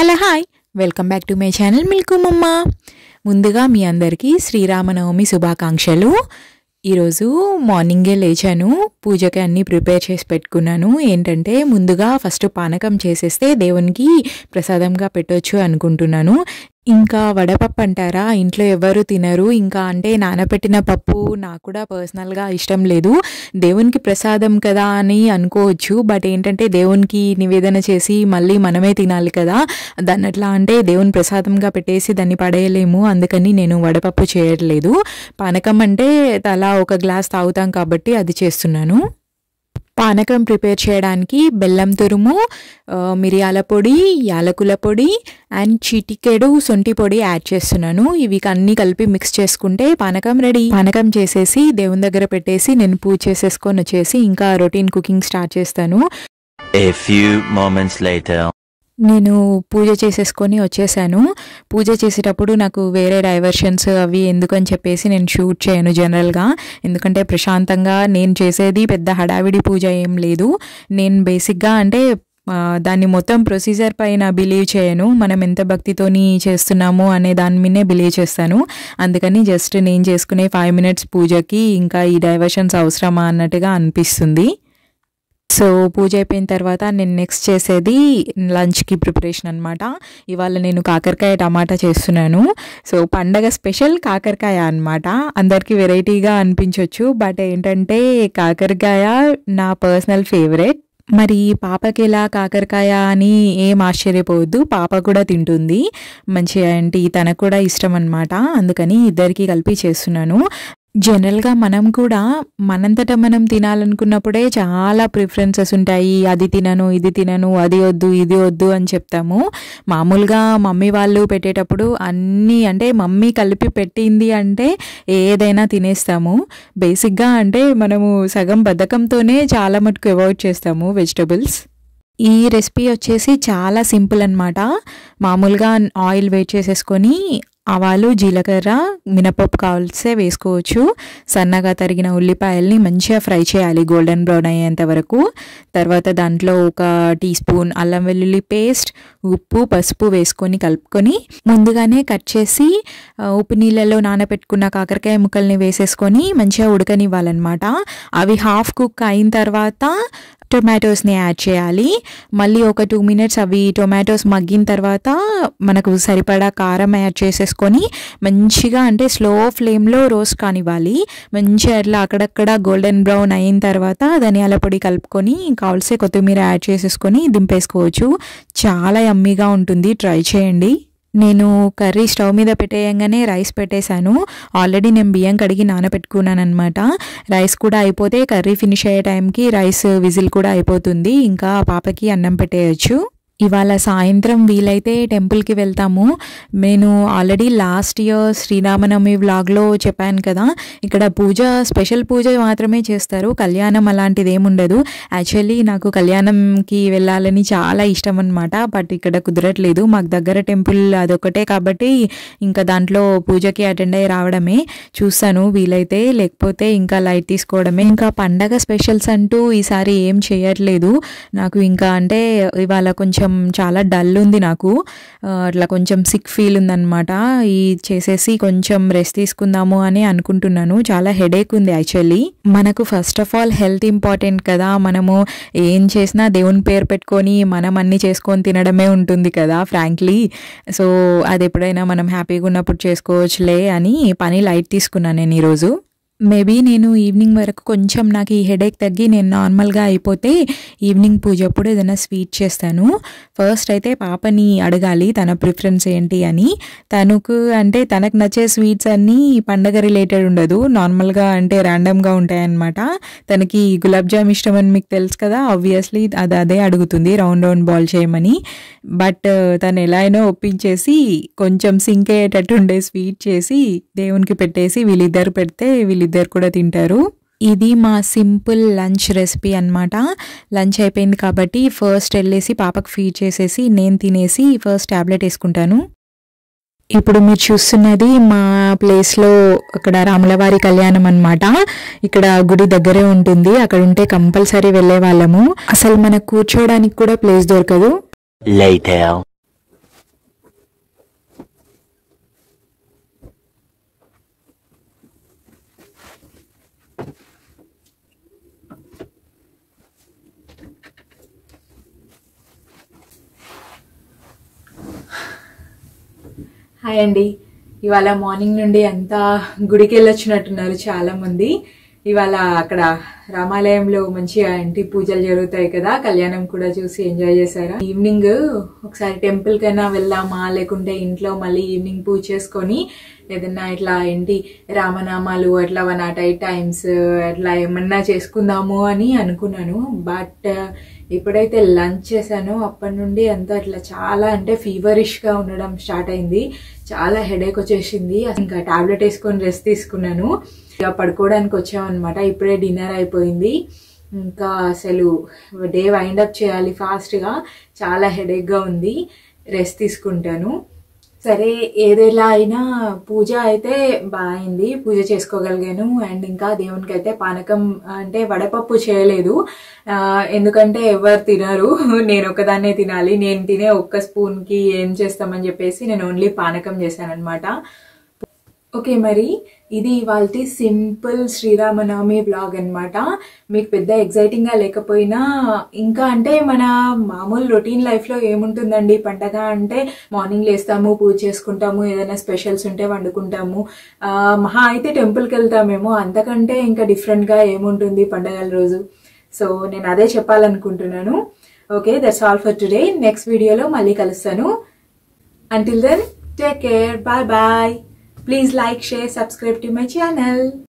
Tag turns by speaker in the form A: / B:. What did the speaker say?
A: Hello hi welcome back to my channel మిల్కు మమ్మ ముందుగా మీ అందరికీ శ్రీరామనవమి శుభాకాంక్షలు ఈరోజు మార్నింగే లేచాను పూజకి అన్నీ ప్రిపేర్ చేసి పెట్టుకున్నాను ఏంటంటే ముందుగా ఫస్ట్ పానకం చేసేస్తే దేవునికి ప్రసాదంగా పెట్టొచ్చు అనుకుంటున్నాను ఇంకా వడపప్పు అంటారా ఇంట్లో ఎవరు తినరు ఇంకా అంటే నానబెట్టిన పప్పు నాకు కూడా పర్సనల్గా ఇష్టం లేదు దేవునికి ప్రసాదం కదా అని అనుకోవచ్చు బట్ ఏంటంటే దేవునికి నివేదన చేసి మళ్ళీ మనమే తినాలి కదా దాన్ని ఎట్లా అంటే దేవుని ప్రసాదంగా పెట్టేసి దాన్ని పడేయలేము అందుకని నేను వడపప్పు చేయట్లేదు పానకం అంటే తలా ఒక గ్లాస్ తాగుతాం కాబట్టి అది చేస్తున్నాను పానకం ప్రిపేర్ చేయడానికి బెల్లం తురుము ఆ, మిరియాల పొడి యాలకుల పొడి అండ్ చిటికెడు సొంటి పొడి యాడ్ చేస్తున్నాను ఇవి అన్ని కలిపి మిక్స్ చేసుకుంటే పానకం రెడీ పానకం చేసేసి దేవుని దగ్గర పెట్టేసి నేను పూజ చేసేసుకొని వచ్చేసి ఇంకా రొటీన్ కుకింగ్ స్టార్ట్ చేస్తాను
B: A few moments later.
A: నేను పూజ చేసేసుకొని వచ్చేసాను పూజ చేసేటప్పుడు నాకు వేరే డైవర్షన్స్ అవి ఎందుకని చెప్పేసి నేను షూట్ చేయను జనరల్గా ఎందుకంటే ప్రశాంతంగా నేను చేసేది పెద్ద హడావిడి పూజ ఏం లేదు నేను బేసిక్గా అంటే ఆ, దాన్ని మొత్తం ప్రొసీజర్ పైన బిలీవ్ చేయను మనం ఎంత భక్తితోని చేస్తున్నాము అనే దాని మీదే బిలీవ్ చేస్తాను అందుకని జస్ట్ నేను చేసుకునే ఫైవ్ మినిట్స్ పూజకి ఇంకా ఈ డైవర్షన్స్ అవసరమా అన్నట్టుగా అనిపిస్తుంది సో పూజ అయిపోయిన తర్వాత నేను నెక్స్ట్ చేసేది లంచ్కి ప్రిపరేషన్ అనమాట ఇవాళ నేను కాకరకాయ టమాటా చేస్తున్నాను సో పండగ స్పెషల్ కాకరకాయ అన్నమాట అందరికీ వెరైటీగా అనిపించవచ్చు బట్ ఏంటంటే కాకరకాయ నా పర్సనల్ ఫేవరెట్ మరి పాపకి ఎలా కాకరకాయ అని ఏం ఆశ్చర్యపోవద్దు పాప కూడా తింటుంది మంచిగా ఏంటి తనకు కూడా ఇష్టం అనమాట అందుకని ఇద్దరికి కలిపి చేస్తున్నాను జనరల్గా మనం కూడా మనంతట మనం తినాలనుకున్నప్పుడే చాలా ప్రిఫరెన్సెస్ ఉంటాయి అది తినను ఇది తినను అది వద్దు ఇది వద్దు అని చెప్తాము మామూలుగా మమ్మీ వాళ్ళు పెట్టేటప్పుడు అన్నీ అంటే మమ్మీ కలిపి పెట్టింది అంటే ఏదైనా తినేస్తాము బేసిక్గా అంటే మనము సగం బద్ధకంతోనే చాలా మటుకు అవాయిడ్ చేస్తాము వెజిటబుల్స్ ఈ రెసిపీ వచ్చేసి చాలా సింపుల్ అనమాట మామూలుగా ఆయిల్ వేట్ చేసేసుకొని ఆవాలు జీలకర్ర మినపప్పు కావాల్సే వేసుకోవచ్చు సన్నగా తరిగిన ఉల్లిపాయల్ని మంచిగా ఫ్రై చేయాలి గోల్డెన్ బ్రౌన్ అయ్యేంత వరకు తర్వాత దాంట్లో ఒక టీ స్పూన్ అల్లం వెల్లుల్లి పేస్ట్ ఉప్పు పసుపు వేసుకొని కలుపుకొని ముందుగానే కట్ చేసి ఆ, ఉప్పు నీళ్ళలో నానబెట్టుకున్న కాకరకాయ ముక్కల్ని వేసేసుకొని మంచిగా ఉడకనివ్వాలన్నమాట అవి హాఫ్ కుక్ అయిన తర్వాత టొమాటోస్ని యాడ్ చేయాలి మళ్ళీ ఒక టూ మినిట్స్ అవి టొమాటోస్ మగ్గిన తర్వాత మనకు సరిపడా కారం యాడ్ చేసేసుకొని మంచిగా అంటే స్లో ఫ్లేమ్లో రోస్ట్ కానివ్వాలి మంచిగా అట్లా అక్కడక్కడ గోల్డెన్ బ్రౌన్ అయిన తర్వాత ధనియాల పొడి కలుపుకొని కావాల్సే కొత్తిమీర యాడ్ చేసేసుకొని దింపేసుకోవచ్చు చాలా యమ్మీగా ఉంటుంది ట్రై చేయండి నేను కర్రీ స్టవ్ మీద పెట్టేయంగానే రైస్ పెట్టేశాను ఆల్రెడీ నేను బియ్యం కడిగి నానబెట్టుకున్నాను అనమాట రైస్ కూడా అయిపోతే కర్రీ ఫినిష్ అయ్యే టైంకి రైస్ విజిల్ కూడా అయిపోతుంది ఇంకా పాపకి అన్నం పెట్టేయచ్చు ఇవాళ సాయంత్రం వీలైతే టెంపుల్కి వెళ్తాము నేను ఆల్రెడీ లాస్ట్ ఇయర్ శ్రీరామనవమి వ్లాగ్లో చెప్పాను కదా ఇక్కడ పూజ స్పెషల్ పూజ మాత్రమే చేస్తారు కళ్యాణం అలాంటిది ఏముండదు యాక్చువల్లీ నాకు కళ్యాణంకి వెళ్ళాలని చాలా ఇష్టం అనమాట బట్ ఇక్కడ కుదరట్లేదు మాకు దగ్గర టెంపుల్ అదొకటే కాబట్టి ఇంకా దాంట్లో పూజకి అటెండ్ అయ్యి రావడమే చూస్తాను వీలైతే లేకపోతే ఇంకా లైట్ తీసుకోవడమే ఇంకా పండగ స్పెషల్స్ అంటూ ఈసారి ఏం చేయట్లేదు నాకు ఇంకా అంటే ఇవాళ కొంచెం చాలా డల్ ఉంది నాకు ఆ, అట్లా కొంచెం సిక్ ఫీల్ ఉందన్నమాట ఈ చేసేసి కొంచెం రెస్ట్ తీసుకుందాము అని అనుకుంటున్నాను చాలా హెడేక్ ఉంది యాక్చువల్లీ మనకు first of all health important కదా మనము ఏం చేసినా దేవుని పేరు పెట్టుకొని మనం అన్ని చేసుకొని తినడమే ఉంటుంది కదా ఫ్రాంక్లీ సో అది ఎప్పుడైనా మనం హ్యాపీగా ఉన్నప్పుడు చేసుకోవచ్చులే అని పని లైట్ తీసుకున్నాను నేను ఈరోజు మేబీ నేను ఈవినింగ్ వరకు కొంచెం నాకు ఈ హెడేక్ తగ్గి నేను నార్మల్గా అయిపోతే ఈవినింగ్ పూజ అప్పుడు ఏదైనా స్వీట్ చేస్తాను ఫస్ట్ అయితే పాపని అడగాలి తన ప్రిఫరెన్స్ ఏంటి అని తనకు అంటే తనకు నచ్చే స్వీట్స్ అన్నీ పండగ రిలేటెడ్ ఉండదు నార్మల్గా అంటే ర్యాండమ్గా ఉంటాయన్నమాట తనకి గులాబ్ జామ్ ఇష్టం అని మీకు తెలుసు కదా ఆబ్వియస్లీ అది అదే అడుగుతుంది రౌండ్ రౌండ్ బాల్ చేయమని బట్ తను ఎలా అయినా ఒప్పించేసి కొంచెం సింక్ అయ్యేటట్టు ఉండే స్వీట్ చేసి దేవునికి పెట్టేసి వీళ్ళిద్దరు పెడితే వీళ్ళిద్దరు కూడా తింటారు ఇది మా సింపుల్ లంచ్ రెసిపీ అన్నమాట లంచ్ అయిపోయింది కాబట్టి ఫస్ట్ వెళ్ళేసి పాపకు ఫీడ్ చేసేసి నేను తినేసి ఫస్ట్ ట్యాబ్లెట్ వేసుకుంటాను ఇప్పుడు మీరు చూస్తున్నది మా ప్లేస్లో అక్కడ రాములవారి కళ్యాణం అన్నమాట ఇక్కడ గుడి దగ్గరే ఉంటుంది అక్కడ ఉంటే కంపల్సరీ వెళ్ళే వాళ్ళము అసలు మనకు కూర్చోవడానికి కూడా ప్లేస్ దొరకదు
B: Later.
A: హాయ్ అండి ఇవాళ మార్నింగ్ నుండి అంతా గుడికి వెళ్ళొచ్చినట్టున్నారు చాలా మంది ఇవాళ అక్కడ రామాలయంలో మంచిగా ఇంటి పూజలు జరుగుతాయి కదా కళ్యాణం కూడా చూసి ఎంజాయ్ చేశారా ఈవినింగ్ ఒకసారి టెంపుల్ కైనా వెళ్దామా లేకుంటే ఇంట్లో మళ్ళీ ఈవినింగ్ పూజ చేసుకొని ఏదన్నా ఇట్లా ఏంటి రామనామాలు అట్లా వన్ నాట్ ఎయిట్ టైమ్స్ అట్లా ఏమన్నా చేసుకుందాము అని అనుకున్నాను బట్ ఎప్పుడైతే లంచ్ చేశానో అప్పటి నుండి అంతా అట్లా చాలా అంటే ఫీవరిష్ గా ఉండడం స్టార్ట్ అయింది చాలా హెడేక్ వచ్చేసింది ఇంకా టాబ్లెట్ వేసుకొని రెస్ట్ తీసుకున్నాను ఇక పడుకోవడానికి వచ్చామన్నమాట ఇప్పుడే డిన్నర్ అయిపోయింది ఇంకా అసలు డే వైండ్ అప్ చేయాలి ఫాస్ట్ గా చాలా హెడేక్ గా ఉంది రెస్ట్ తీసుకుంటాను సరే ఏదైనా అయినా పూజ అయితే బాగుంది పూజ చేసుకోగలిగాను అండ్ ఇంకా దేవునికి అయితే పానకం అంటే వడపప్పు చేయలేదు ఆ, ఎందుకంటే ఎవరు తినరు నేను ఒకదాన్నే తినాలి నేను తినే ఒక్క స్పూన్ కి ఏం చేస్తామని చెప్పేసి నేను ఓన్లీ పానకం చేశాను అనమాట ఓకే మరి ఇది ఇవాళ సింపుల్ శ్రీరామనవమి బ్లాగ్ అన్నమాట మీకు పెద్ద ఎగ్జైటింగ్ గా లేకపోయినా ఇంకా అంటే మన మామూలు రొటీన్ లైఫ్ లో ఏముంటుందండి పండగ అంటే మార్నింగ్ లేస్తాము పూజ చేసుకుంటాము ఏదైనా స్పెషల్స్ ఉంటే వండుకుంటాము ఆ, మహా అయితే టెంపుల్కి వెళ్తామేమో అంతకంటే ఇంకా డిఫరెంట్ గా ఏముంటుంది పండగల రోజు సో నేను అదే చెప్పాలనుకుంటున్నాను okay that's all for today next వీడియోలో మళ్ళీ కలుస్తాను Until then, take care. Bye bye. Please like, share, subscribe to my channel.